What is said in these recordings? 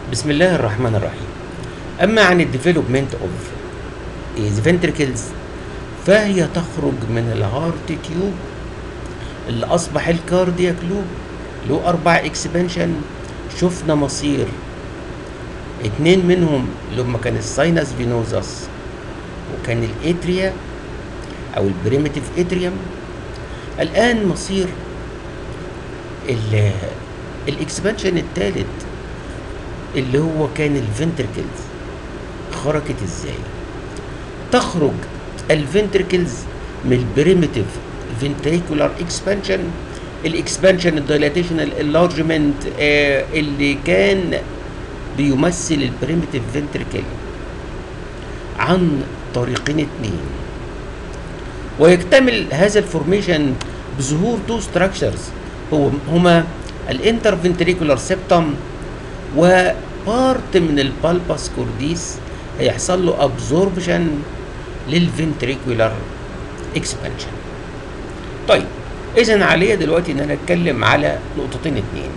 بسم الله الرحمن الرحيم أما عن الديفلوبمنت اوف ذا فنتركلز فهي تخرج من الهارت تيوب اللي أصبح الكاردياك لوب له أربع اكسبانشن شفنا مصير اتنين منهم اللي هما كان الساينس فينوزاس وكان الاتريا او البريمتيف اتريوم الان مصير الاكسبانشن الثالث اللي هو كان الفنتركلز خرجت ازاي تخرج الفنتركلز من البريمتيف فنتريكولار اكسبانشن الاكسبانشن الدايلاتيشن الانلارجمنت اللي كان بيمثل البريمتيف فنتركل عن طريقين اتنين ويكتمل هذا الفورميشن بظهور تو ستراكشرز هو هما الانترفنتريكولار سيبتم وبارت من البالباس كورديس هيحصل له ابزوربشن للفنتريكولار اكسبانشن طيب اذا عليا دلوقتي ان انا اتكلم على نقطتين اتنين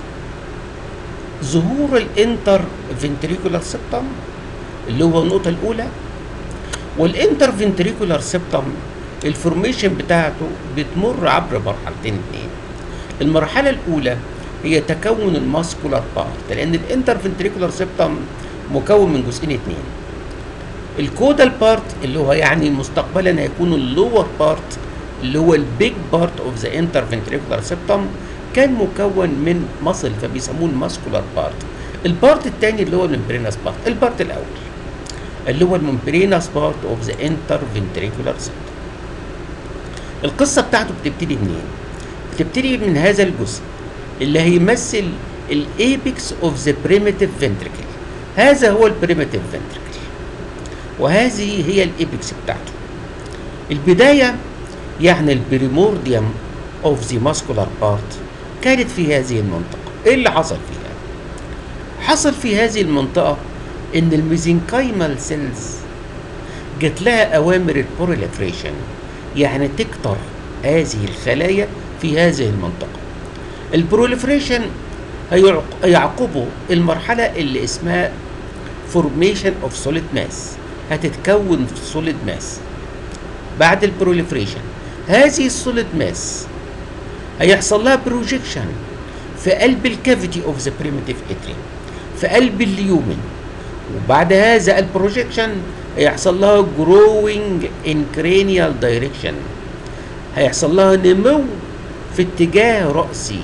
ظهور الانتر فنتريكولار سيبتم اللي هو النقطة الأولى والانتر فنتريكولار سيبتم الفورميشن بتاعته بتمر عبر مرحلتين اتنين المرحلة الأولى هي تكون الماسكولار بارت لأن الانتر فنتريكولار سيبتم مكون من جزئين اتنين الكودال بارت اللي هو يعني مستقبلا هيكون اللور بارت اللي هو البيج بارت اوف ذا انتر فنتريكولار سيبتم كان مكون من مصل فبيسموه الماسكولار بارت البارت الثاني اللي هو الممبرينس بارت البارت الاول اللي هو الممبرينس بارت اوف ذا انتر فنتريكولار سيبتم القصه بتاعته بتبتدي منين بتبتدي من هذا الجزء اللي هيمثل الايبكس اوف ذا بريميتيف فنتريكل هذا هو البريميتيف فنتريكل وهذه هي الايبكس بتاعته البدايه يعني البريمورديوم اوف ذا ماسكولار بارت كانت في هذه المنطقة ايه اللي حصل فيها حصل في هذه المنطقة ان الميزنكايمال سيلز جات لها اوامر البروليفريشن يعني تكتر هذه الخلايا في هذه المنطقة البروليفريشن هيعقبه المرحلة اللي اسمها فورميشن اوف سوليد ماس هتتكون في سوليد ماس بعد البروليفريشن هذه السوليد ماس هيحصل لها بروجيكشن في قلب الكافيتي اوف ذا بريميتيف اتريوم في قلب اليومن وبعد هذا البروجيكشن هيحصل لها جروينج ان كرينيال دايركشن هيحصل لها نمو في اتجاه رأسي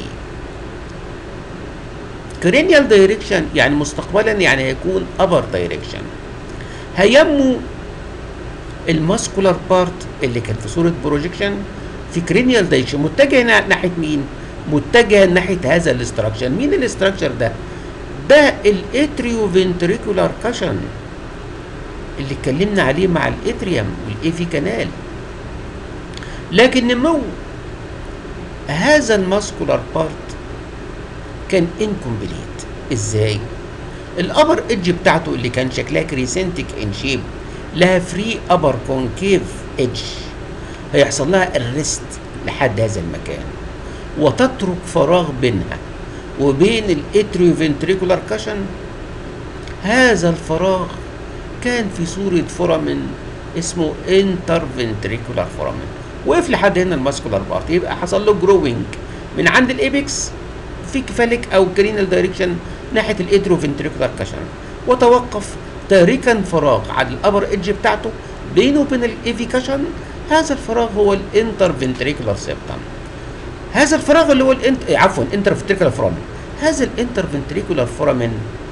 كرينيال دايركشن يعني مستقبلا يعني هيكون ابر دايركشن هينمو الماسكولار بارت اللي كان في صوره بروجيكشن في كرينيال دايركشن متجه ناحيه مين؟ متجه ناحيه هذا الاستراكشر مين الاستراكشر ده؟ ده الاتريو فنتريكولار كاشن اللي اتكلمنا عليه مع الاتريوم والايفي كانال لكن نمو هذا الماسكولار بارت كان انكمبليت ازاي؟ الابر ايدج بتاعته اللي كان شكلها كريسنتك ان شيب لها فري ابر كونكيف ايدج هيحصل لها الريست لحد هذا المكان وتترك فراغ بينها وبين الاتريو فنتريكولار كاشن هذا الفراغ كان في صورة فورامين اسمه انتر فنتريكولار فورامين وقف لحد هنا الماسكولار بارت يبقى حصل له جروينج من عند الايبكس في كفاليك او كرينال دايركشن ناحيه الاتريو فنتريكولار كاشن وتوقف تاركا فراغ على الابر ايدج بتاعته بينه وبين الايفي كاشن هذا الفراغ هو الانتر فنتريكولار سيبتم هذا الفراغ اللي هو الانت عفوا انتر فنتريكولار فورامين هذا الانتر فنتريكولار فورامين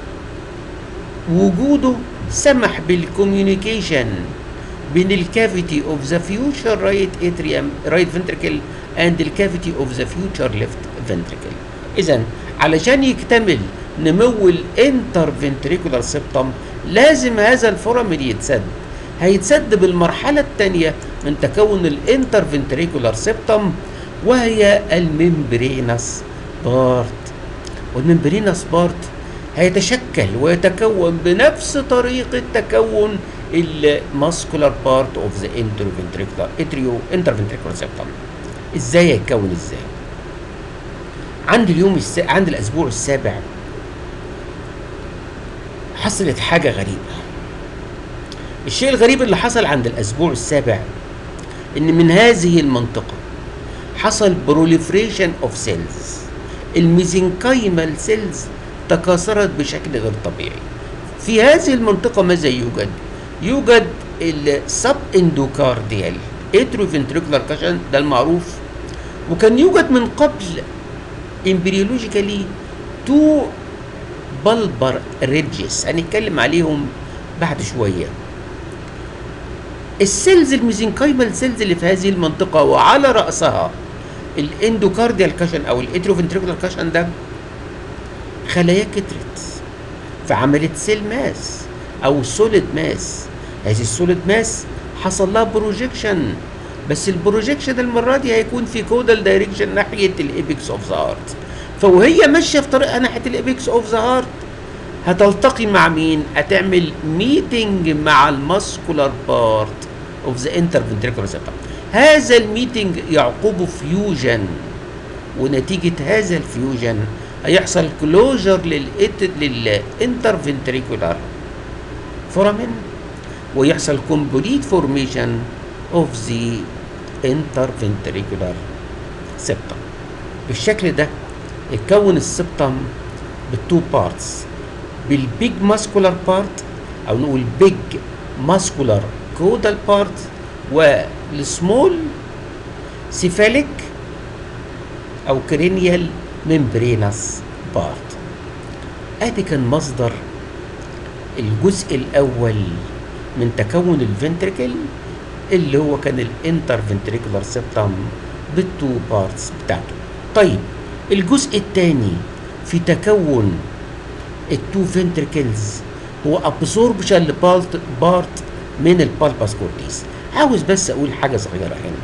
وجوده سمح بالكوميونيكيشن بين الكافيتي اوف ذا فيوتشر رايت اتريوم رايت فنتريكل اند الكافيتي اوف ذا فيوتشر ليفت فنتريكل اذا علشان يكتمل نمو الانتر فنتريكولار سيبتم لازم هذا الفورامين يتسد هيتسد بالمرحلة الثانية من تكون الانتر فنتريكولار سيبتم وهي الممبرينس بارت والممبرينس بارت هيتشكل ويتكون بنفس طريقة تكون الماسكولار بارت اوف ذا انتر فنتريكولار اتريو انتر فنتريكولار سيبتم ازاي هيتكون ازاي عند اليوم الس... عند الاسبوع السابع حصلت حاجه غريبه الشيء الغريب اللي حصل عند الاسبوع السابع ان من هذه المنطقه حصل بروليفريشن اوف سيلز الميزنكايمال سيلز تكاثرت بشكل غير طبيعي في هذه المنطقه ماذا يوجد يوجد السب اندوكارديال اتروفنتريكولار كاشن ده المعروف وكان يوجد من قبل امبريولوجيكالي تو بلبر ريدجز هنتكلم عليهم بعد شويه السيلز الميزنكايمال سيلز اللي في هذه المنطقه وعلى راسها الاندوكارديال كاشن او الاتروفنتريكولار كاشن ده خلايا كترت فعملت سيل ماس او سوليد ماس هذه السوليد ماس حصل لها بروجيكشن بس البروجيكشن المره دي هيكون في كودال دايركشن ناحيه الابيكس اوف ذا هارت فوهي ماشيه في طريقها ناحيه الابيكس اوف ذا هارت هتلتقي مع مين؟ هتعمل ميتنج مع الماسكولار بارت اوف ذا انترفنتريكولار سيستم هذا الميتنج يعقبه فيوجن ونتيجه هذا الفيوجن هيحصل كلوجر للانترفنتريكولار فورامين ويحصل كومبليت فورميشن اوف ذا انترفنتريكولار سيبتم بالشكل ده اتكون السبتم بالتو بارتس بالبيج ماسكولار بارت او نقول بيج ماسكولار كودال بارت والسمول سيفاليك او كرينيال ممبرينس بارت ادي كان مصدر الجزء الاول من تكون الفنتريكل اللي هو كان الانتر فنتريكولار سيبتم بالتو بارتس بتاعته طيب الجزء الثاني في تكون التو فنتريكلز هو ابزوربشن لبارت بارت من البالباس كورتيس عاوز بس اقول حاجه صغيره هنا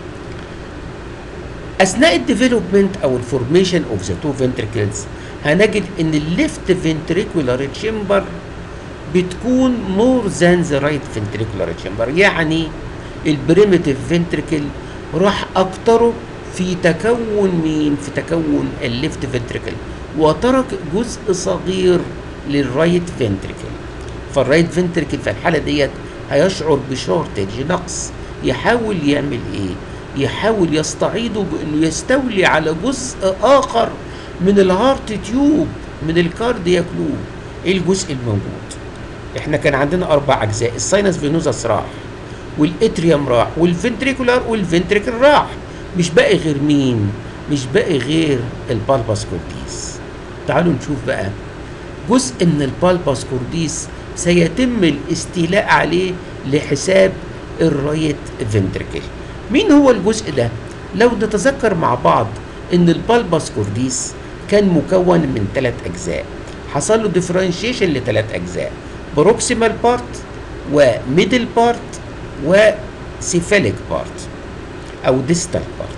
اثناء الديفلوبمنت او الفورميشن اوف ذا تو فنتريكلز هنجد ان الليفت فنتريكولار تشامبر بتكون مور ذان ذا رايت فنتريكولار تشامبر يعني البريمتيف فنتريكل راح اكتره في تكون مين في تكون الليفت فنتريكل وترك جزء صغير للرايت فنتريكل فالرايت فنتريكل في الحاله ديت هيشعر بشورتج نقص يحاول يعمل ايه يحاول يستعيضه بانه يستولي على جزء اخر من الهارت تيوب من الكاردياك لوب ايه الجزء الموجود احنا كان عندنا اربع اجزاء الساينس فينوزاس راح والاتريوم راح والفنتريكولار والفنتريكل راح مش باقي غير مين مش باقي غير البالباس كورديس تعالوا نشوف بقى جزء من البالباس كورديس سيتم الاستيلاء عليه لحساب الرايت فنتريكل مين هو الجزء ده لو نتذكر مع بعض ان البالباس كورديس كان مكون من ثلاث اجزاء حصل له ديفرنشيشن لثلاث اجزاء بروكسيمال بارت وميدل بارت وسيفاليك بارت او ديستال بارت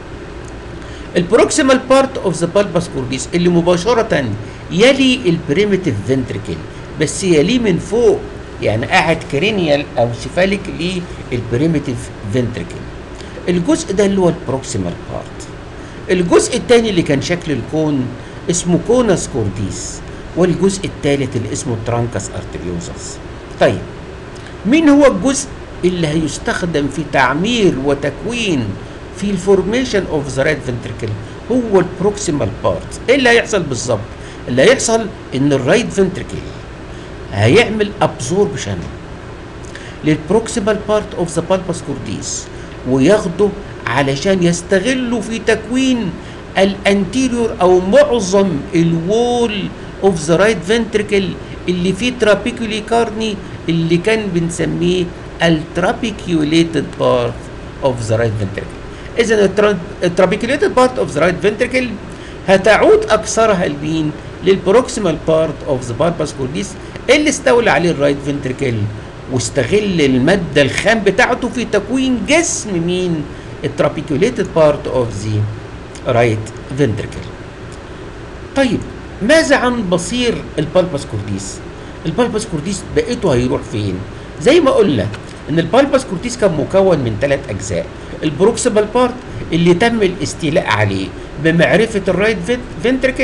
البروكسيمال بارت اوف ذا بالباس كورديس اللي مباشره يلي البريميتيف فنتريكل بس يليه من فوق يعني قاعد كرينيال او سيفاليك للبريميتيف فنتريكل الجزء ده اللي هو البروكسيمال بارت الجزء الثاني اللي كان شكل الكون اسمه كونس كورديس والجزء الثالث اللي اسمه ترانكس ارتريوزس طيب مين هو الجزء اللي هيستخدم في تعمير وتكوين في الفورميشن اوف ذا رايت فنتريكل هو البروكسيمال بارت ايه اللي هيحصل بالظبط اللي هيحصل ان الرايت فنتريكل هيعمل ابزوربشن للبروكسيمال بارت اوف ذا بالباس كورديس وياخده علشان يستغلوا في تكوين الانتيريور او معظم الوول اوف ذا رايت فنتريكل اللي فيه ترابيكولي كارني اللي كان بنسميه الترابيكيوليتد بارت اوف ذا رايت فنتريكل اذا الترابيكيوليتد بارت اوف ذا رايت فنتريكل هتعود اكثرها لمين للبروكسيمال بارت اوف ذا بالباس كورديس اللي استولى عليه الرايت فنتريكل واستغل الماده الخام بتاعته في تكوين جسم مين الترابيكيوليتد بارت اوف ذا رايت فنتريكل طيب ماذا عن بصير البالباس كورديس البالباس كورديس بقيته هيروح فين زي ما قلنا ان البالباس كورديس كان مكون من ثلاث اجزاء البروكسيمال بارت اللي تم الاستيلاء عليه بمعرفه الرايت فنتريكل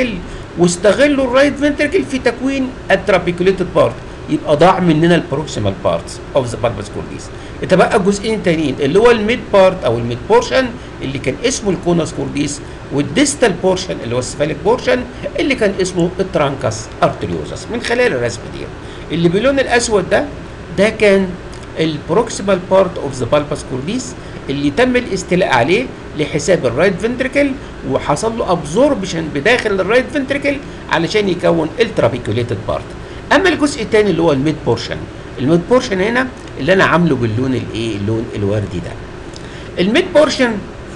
واستغلوا الرايت فنتركل في تكوين الترابيكوليتد بارت يبقى ضاع مننا البروكسيمال بارت اوف ذا بالبس كورديس اتبقى جزئين تانيين اللي هو الميد بارت او الميد بورشن اللي كان اسمه الكوناس كورديس والديستال بورشن اللي هو السفاليك بورشن اللي كان اسمه الترانكاس ارتريوزس من خلال الرسمه دي اللي باللون الاسود ده ده كان البروكسيمال بارت اوف ذا بالبس كورديس اللي تم الاستيلاء عليه لحساب الرايت فنتركل وحصل له ابزوربشن بداخل الرايت فنتركل علشان يكون الترابيكوليتد بارت اما الجزء الثاني اللي هو الميد بورشن الميد بورشن هنا اللي انا عامله باللون الايه اللون الوردي ده الميد بورشن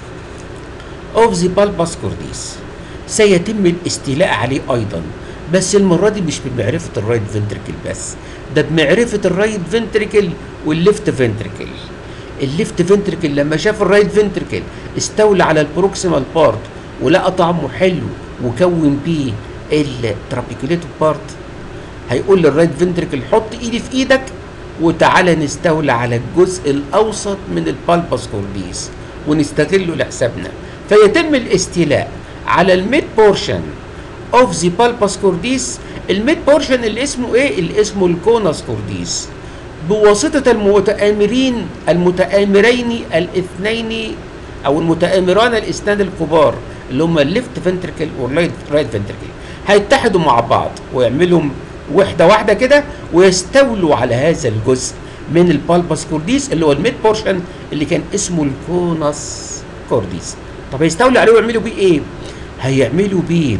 اوف ذا بالبس كورديس سيتم الاستيلاء عليه ايضا بس المره دي مش بمعرفه الرايت فنتركل بس ده بمعرفه الرايت فنتركل والليفت فنتركل الليفت فنتركل لما شاف الرايت فنتركل استولى على البروكسيمال بارت ولقى طعمه حلو وكون بيه الترابيكوليتد بارت هيقول للرايت فنتركل حط ايدي في ايدك وتعالى نستولى على الجزء الاوسط من البالبس كورديس ونستغله لحسابنا فيتم الاستيلاء على الميد بورشن اوف ذا بالبس كورديس الميد بورشن اللي اسمه ايه اللي اسمه الكوناس كورديس بواسطة المتآمرين المتآمرين الاثنين أو المتآمران الاثنان الكبار اللي هم الليفت فنتركل والرايت فنتركل هيتحدوا مع بعض ويعملوا وحدة واحدة كده ويستولوا على هذا الجزء من البالبس كورديس اللي هو الميد بورشن اللي كان اسمه الكوناس كورديس طب هيستولوا عليه ويعملوا بيه ايه؟ هيعملوا بيه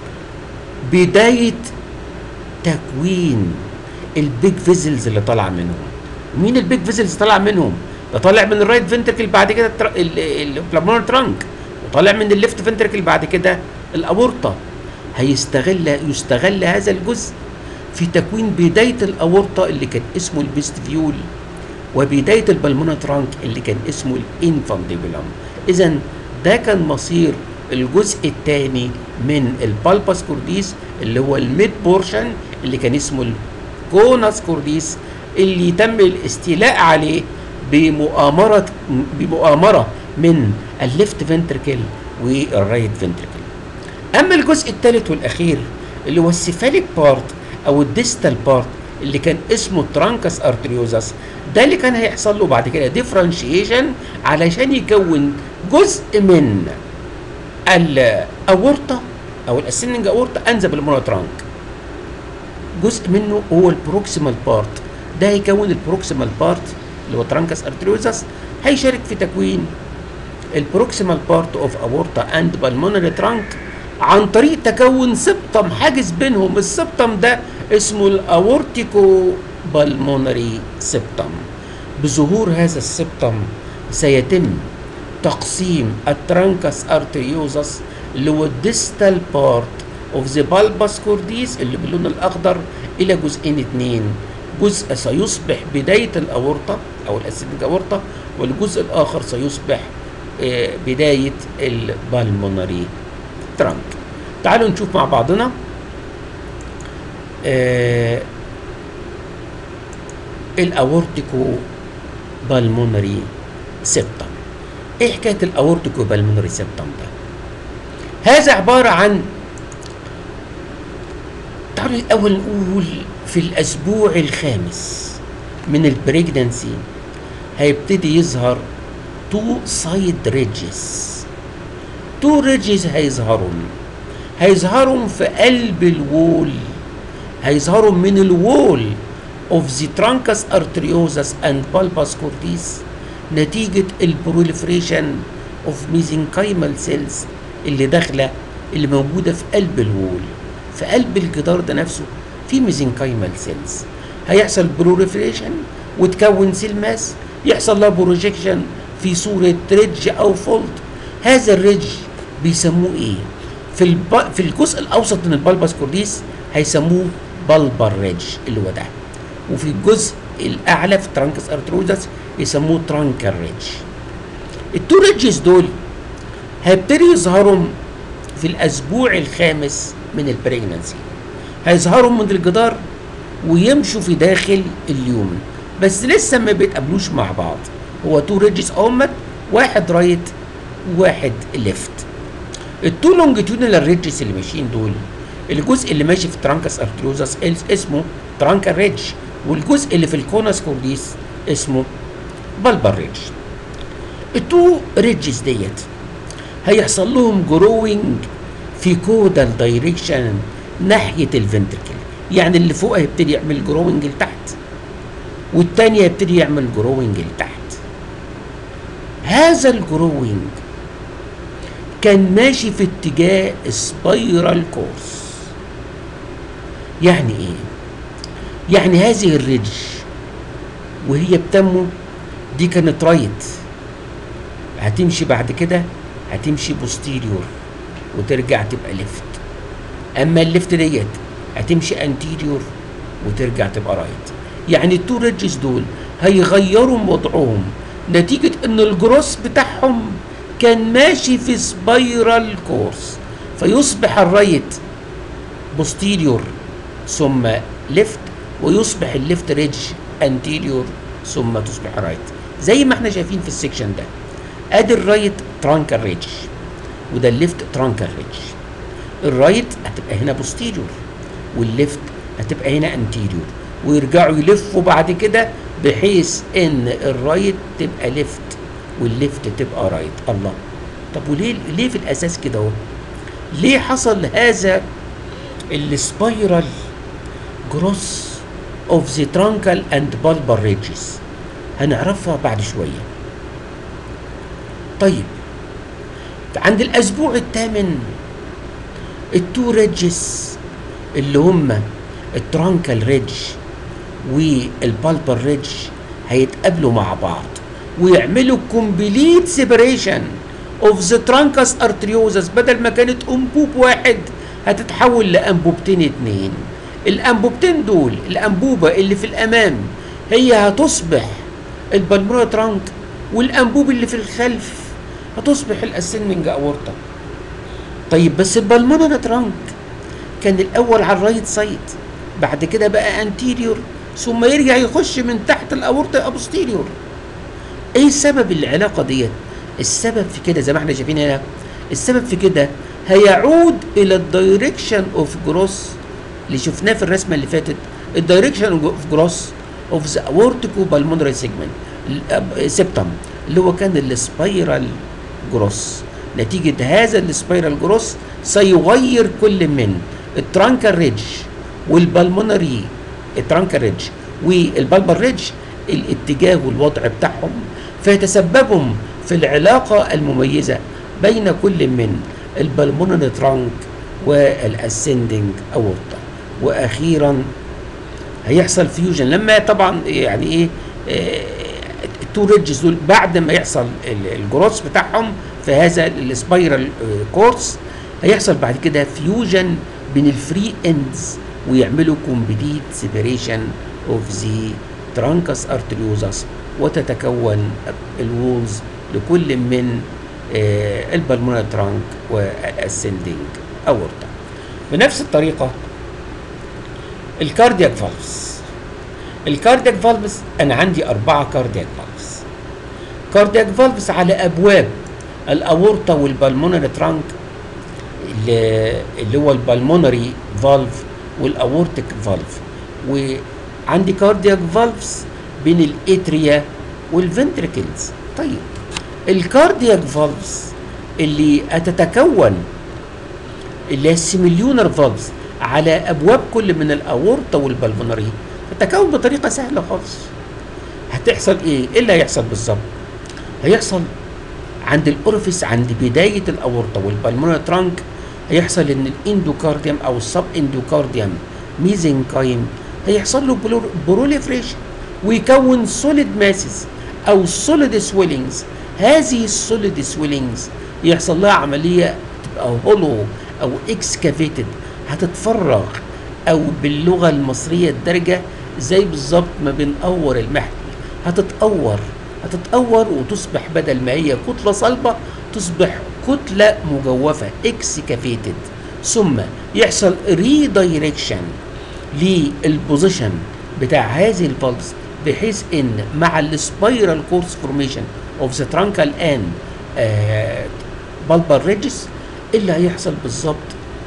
بداية تكوين البيج فيزلز اللي طالعه منهم مين البيج فيزلز طالع منهم ده طالع من الرايت فنتركل بعد كده البلامونر ترانك وطالع من الليفت فنتركل بعد كده الاورطه هيستغل يستغل هذا الجزء في تكوين بدايه الاورطه اللي كان اسمه البيستفيول وبدايه البلمونر ترانك اللي كان اسمه الانفانديبولم اذا ده كان مصير الجزء الثاني من البالباس كورديس اللي هو الميد بورشن اللي كان اسمه كوناس كورديس اللي تم الاستيلاء عليه بمؤامرة بمؤامرة من الليفت فنتركل والرايت فنتركل أما الجزء الثالث والأخير اللي هو السيفاليك بارت أو الديستال بارت اللي كان اسمه ترانكس ارتريوزس ده اللي كان هيحصل له بعد كده ديفرنشيشن علشان يكون جزء من الاورطه او الاسندنج اورطه انزل بالمونوترانك جزء منه هو البروكسيمال بارت ده هيكون البروكسيمال بارت اللي هو ترانكس ارتريوزس هيشارك في تكوين البروكسيمال بارت اوف اورتا اند بالمونري ترانك عن طريق تكون سبتم حاجز بينهم السبتم ده اسمه الاورتيكو بالمونري سبتم بظهور هذا السبتم سيتم تقسيم الترانكس ارتريوزس اللي هو الديستال بارت اوف ذا بالباس كورديس اللي باللون الاخضر الى جزئين اثنين جزء سيصبح بدايه الاورطه او الاسيدنج اورطه والجزء الاخر سيصبح بدايه البالمونري ترانك تعالوا نشوف مع بعضنا آه الاورتيكو بالمونري سيبتم ايه حكايه الاورتيكو بالمونري سيبتم ده هذا عباره عن تعالوا الاول نقول في الاسبوع الخامس من البريجنانسي هيبتدي يظهر تو سايد ريدجز تو ريدجز هيظهروا هيظهروا في قلب الوول هيظهروا من الوول اوف ذا ترانكس ارتريوزس اند بالباس كورتيس نتيجة البروليفريشن اوف ميزنكايمال سيلز اللي داخلة اللي موجودة في قلب الوول في قلب الجدار ده نفسه في ميزنكايمال سيلز هيحصل بروليفريشن وتكون سيل ماس يحصل لها بروجيكشن في صورة ريدج أو فولد هذا الريدج بيسموه إيه؟ في الب... في الجزء الأوسط من البلبس كورديس هيسموه بلبر ريدج اللي هو ده وفي الجزء الأعلى في ترانكس أرتروزس يسموه ترانكر ريدج التو ريدجز دول هيبتدوا يظهروا في الأسبوع الخامس من البريجنانسي هيظهروا من الجدار ويمشوا في داخل اليومن بس لسه ما بيتقابلوش مع بعض هو تو ريدجز اهمت واحد رايت وواحد ليفت التو لونجيتيودنال ريدجز اللي ماشيين دول الجزء اللي ماشي في الترانكس ارتريوزس اسمه ترانكال ريدج والجزء اللي في الكونس كورديس اسمه بالبر ريدج التو ريدجز ديت هيحصل لهم جروينج في كودال دايركشن ناحيه الفنتركل يعني اللي فوق هيبتدي يعمل جروينج لتحت والتاني هيبتدي يعمل جروينج لتحت هذا الجروينج كان ماشي في اتجاه سبايرال كورس يعني ايه يعني هذه الريدج وهي بتنمو دي كانت رايت هتمشي بعد كده هتمشي بوستيريور وترجع تبقى ليفت اما الليفت ديت هتمشي انتيريور وترجع تبقى رايت يعني التو ريدجز دول هيغيروا وضعهم نتيجة ان الجروس بتاعهم كان ماشي في سبايرال كورس فيصبح الرايت بوستيريور ثم ليفت ويصبح الليفت ريدج انتيريور ثم تصبح رايت زي ما احنا شايفين في السكشن ده ادي الرايت ترانكال ريدج وده الليفت ترانكال ريدج الرايت هتبقى هنا بوستيريور والليفت هتبقى هنا انتيريور ويرجعوا يلفوا بعد كده بحيث ان الرايت تبقى ليفت والليفت تبقى رايت الله طب وليه ليه في الاساس كده اهو ليه حصل هذا السبايرال جروس اوف ذا ترانكال اند بالبر ريدجز هنعرفها بعد شويه طيب عند الاسبوع الثامن التو ريدجز اللي هم الترانكال ريدج والبالبر ريدج هيتقابلوا مع بعض ويعملوا كومبليت سيبريشن اوف ذا ترانكس ارتريوزس بدل ما كانت انبوب واحد هتتحول لانبوبتين اتنين الانبوبتين دول الانبوبه اللي في الامام هي هتصبح البلمونري ترانك والانبوب اللي في الخلف هتصبح الاسندنج اورطه طيب بس البلمونري ترانك كان الاول على الرايت سايد بعد كده بقى انتيريور ثم يرجع يخش من تحت الاورطه يبقى بوستيريور ايه سبب العلاقه ديت السبب في كده زي ما احنا شايفين هنا السبب في كده هيعود الى الدايركشن اوف جروس اللي شفناه في الرسمه اللي فاتت الدايركشن اوف جروس اوف ذا اورتيكو بالمونري سيجمنت سيبتم اللي هو كان السبايرال جروس نتيجه هذا السبايرال جروس سيغير كل من الترانكال ريدج والبالمونري الترانكال ريدج والبالبر ريدج الاتجاه والوضع بتاعهم فيتسببهم في العلاقة المميزة بين كل من البلمونري ترانك والاسندنج اورطة واخيرا هيحصل فيوجن لما طبعا يعني ايه التو ريدجز دول بعد ما يحصل الجروس بتاعهم في هذا السبايرال كورس هيحصل بعد كده فيوجن بين الفري اندز ويعملوا كومبليت سيبريشن اوف ذا ترانكس ارتريوزس وتتكون الوولز لكل من آه البلمونري ترانك والاسندنج اورتا بنفس الطريقه الكاردياك فالفز الكاردياك فالفز انا عندي اربعه كاردياك فالفز كاردياك فالفز على ابواب الاورطه والبلمونري ترانك اللي هو البلمونري فالف والاورتيك فالف وعندي كاردياك فالفز بين الاتريا والفنتركلز طيب الكاردياك فالفز اللي هتتكون اللي هي السيميليونر فالفز على ابواب كل من الاورطه والبلفونري تتكون بطريقه سهله خالص هتحصل ايه ايه اللي هيحصل بالظبط هيحصل عند الاورفيس عند بدايه الاورطه والبلمونري ترانك هيحصل ان الاندوكارديوم او السب اندوكارديوم ميزنكايم هيحصل له بروليفريشن ويكون سوليد ماسز او سوليد سويلنجز هذه السوليد سويلنجز يحصل لها عمليه تبقى هولو او اكسكافيتد هتتفرغ او باللغه المصريه الدارجه زي بالظبط ما بنقور المحل هتتقور هتتقور وتصبح بدل ما هي كتله صلبه تصبح كتله مجوفه اكسكافيتد ثم يحصل ريدايركشن للبوزيشن بتاع هذه البلس بحيث ان مع السبايرال كورس فورميشن اوف ذا ترانكال ان بالبر ريجز اللي هيحصل بالظبط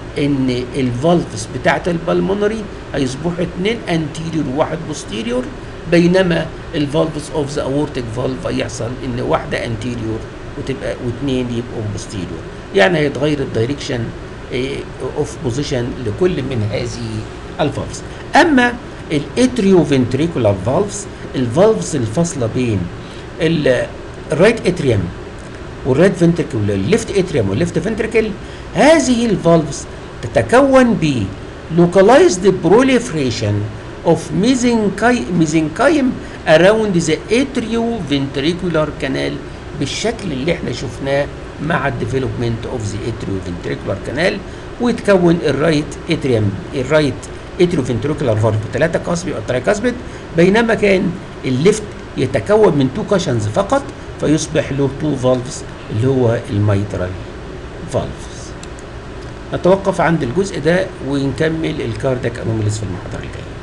ان الفالفز بتاعت البلمونري هيصبحوا اتنين انتيريور وواحد بوستيريور بينما الفالفز اوف ذا اورتيك فالف هيحصل ان واحده انتيريور وتبقى واثنين يبقوا بوستيريور يعني هيتغير الدايركشن اوف بوزيشن لكل من هذه الفالفز اما الاتريو فنتريكولار فالفز الفالفز الفاصله بين الرايت اتريوم والرايت فنتركل والليفت اتريوم والليفت فنتركل هذه الفالفز تتكون ب localized proliferation of mesenchy- mesenchyme around the atrioventricular canal بالشكل اللي احنا شفناه مع الديفلوبمنت اوف ذا atrioventricular canal ويتكون الرايت اتريوم الرايت اتريوفنتريكولار فالف بثلاثه كاسبي او ترايكاسبيد بينما كان الليفت يتكون من تو كاشنز فقط فيصبح له تو فالفز اللي هو الميترال فالفز نتوقف عند الجزء ده ونكمل الكاردياك انوميليز في المحاضره الجايه